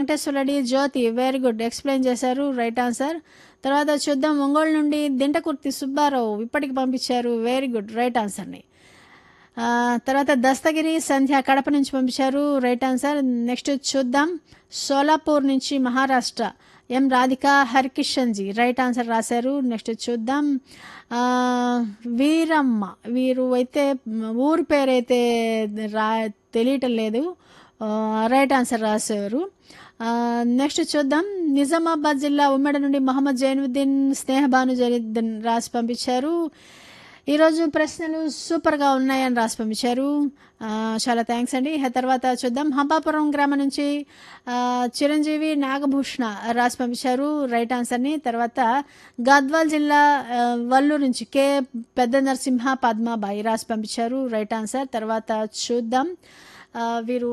Venkateswara Reddy Jyothi very good explain చేశారు right answer తర్వాత చూద్దాం ఒంగోలు నుండి దింటకుర్తి సుబ్బారావు ఇప్పటికి పంపించారు వెరీ గుడ్ రైట్ ఆన్సర్ని ఆ, తర్వాత దస్తగిరి సంధ్య కడప నుంచి పంపించారు రైట్ ఆన్సర్ నెక్స్ట్ చూద్దాం సోలాపూర్ నుంచి Maharashtra M Radhika Harikishanji right answer రాశారు నెక్స్ట్ చూద్దాం ఆ, వీరమ్మ వీరు అయితే ఊరి పేరైతే రా తెలియటం లేదు ఆ, రైట్ ఆన్సర్ రాశారు ఆ, నెక్స్ట్ చూద్దాం నిజామాబాద్ జిల్లా ఉమ్మడి నుండి మహమ్మద్ జైనుద్దీన్ స్నేహబాను జరీద్దీన్ రాసి పంపించారు ఈరోజు ప్రశ్నలు సూపర్గా ఉన్నాయని రాసి పంపించారు ఆ, చాలా థ్యాంక్స్ అండి ఆ తర్వాత చూద్దాం హంపాపురం గ్రామం నుంచి ఆ, చిరంజీవి నాగభూషణ రాసి పంపించారు రైట్ ఆన్సర్ని తర్వాత గద్వాల్ జిల్లా ఆ, వల్లూరు నుంచి కే పెద్ద నరసింహ పద్మాబాయి రాసి పంపించారు రైట్ ఆన్సర్ తర్వాత చూద్దాం ఆ, వీరు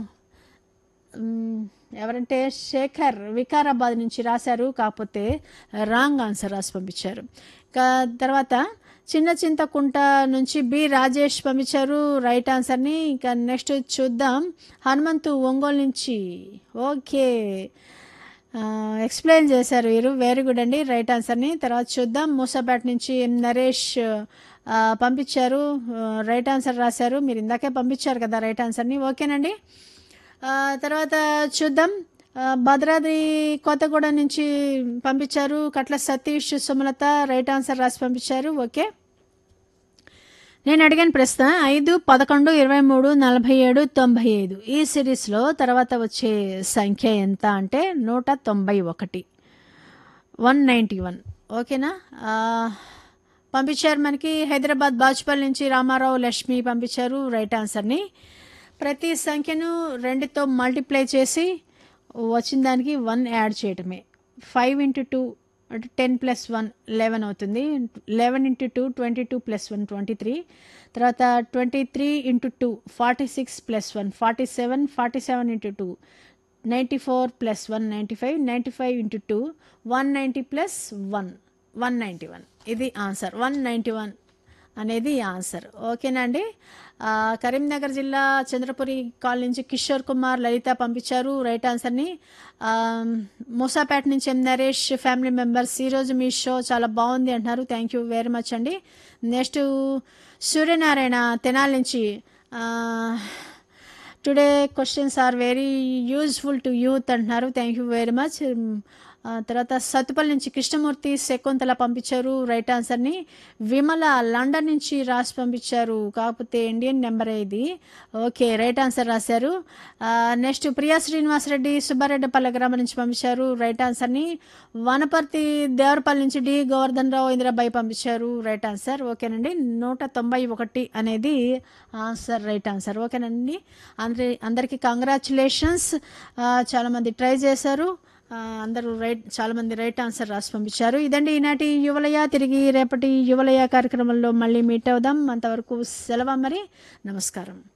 మ్, ఎవరంటే శేఖర్ వికారాబాద్ నుంచి రాశారు కాకపోతే రాంగ్ ఆన్సర్ రాసి పంపించారు ఇంకా తర్వాత చిన్న చింతకుంట నుంచి బి రాజేష్ పంపించారు రైట్ ఆన్సర్ని ఇంకా నెక్స్ట్ చూద్దాం హనుమంతు ఒంగోలు నుంచి ఓకే ఆ, ఎక్స్ప్లెయిన్ చేశారు వీరు వెరీ గుడ్ అండి రైట్ ఆన్సర్ని తర్వాత చూద్దాం మూసాపేట నుంచి ఎం నరేష్ ఆ, పంపించారు ఆ, రైట్ ఆన్సర్ రాశారు మీరు ఇందాకే పంపించారు కదా రైట్ ఆన్సర్ని ఓకేనండి ఆ, తర్వాత చూద్దాం ఆ, భద్రాద్రి కొత్తగూడెం నుంచి పంపించారు కట్ల సతీష్ సుమలత రైట్ ఆన్సర్ రాసి పంపించారు ఓకే నేను అడిగిన ప్రశ్న ఐదు పదకొండు ఇరవై మూడు నలభై ఏడు తొంభై ఐదు ఈ సిరీస్లో తర్వాత వచ్చే సంఖ్య ఎంత అంటే నూట తొంభై ఒకటి వన్ నైంటీ వన్ ఓకేనా ఆ, పంపించారు మనకి హైదరాబాద్ బాజ్పల్లి నుంచి రామారావు లక్ష్మి పంపించారు రైట్ ఆన్సర్ని ప్రతి సంఖ్యను రెండుతో మల్టిప్లై చేసి వచ్చిన దానికి వన్ యాడ్ చేయటమే ఫైవ్ ఇంటూ టూ అంటే టెన్ ప్లస్ వన్ లెవెన్ అవుతుంది eleven into two twenty two plus one twenty three తర్వాత twenty three into two forty six plus one forty seven forty seven into two ninety four plus one ninety five ninety five into two one ninety plus one one ninety one ఇది answer one ninety one అనేది answer ఓకేనా అండి ఆ, కరీంనగర్ జిల్లా Chandrapuri call నుంచి కిషోర్ కుమార్ లలిత పంపించారు right ఆన్సర్ని ఆ, మూసాపేట నుంచి ఎం నరేష్ ఫ్యామిలీ మెంబర్స్ ఈరోజు మీ షో చాలా బాగుంది అంటున్నారు థ్యాంక్ యూ వెరీ మచ్ అండి నెక్స్ట్ సూర్యనారాయణ తెనాలి నుంచి ఆ, today questions are very useful to youth అంటున్నారు థ్యాంక్ యూ వెరీ మచ్ ఆ, తర్వాత సత్తుపల్లి నుంచి కృష్ణమూర్తి శకుంతల పంపించారు రైట్ ఆన్సర్ని విమల లండన్ నుంచి రాసి పంపించారు కాకపోతే ఇండియన్ నెంబర్ ఇది ఓకే రైట్ ఆన్సర్ రాశారు ఆ, నెక్స్ట్ ప్రియా శ్రీనివాసరెడ్డి సుబ్బారెడ్డిపల్లె గ్రామం నుంచి పంపించారు రైట్ ఆన్సర్ని వనపర్తి దేవరపల్లి నుంచి డి గోవర్ధన్ రావు ఇందిరాబాయి పంపించారు రైట్ ఆన్సర్ ఓకేనండి నూట తొంభై ఒకటి అనేది ఆన్సర్ రైట్ ఆన్సర్ ఓకేనండి అందరి అందరికీ కంగ్రాచులేషన్స్ చాలామంది ట్రై చేశారు ఆ, అందరూ రైట్ చాలామంది రైట్ ఆన్సర్ రాసి పంపించారు ఇదండి ఈనాటి యువలయ తిరిగి రేపటి యువలయ కార్యక్రమంలో మళ్ళీ మీట్ అవుదాం అంతవరకు సెలవు మరి నమస్కారం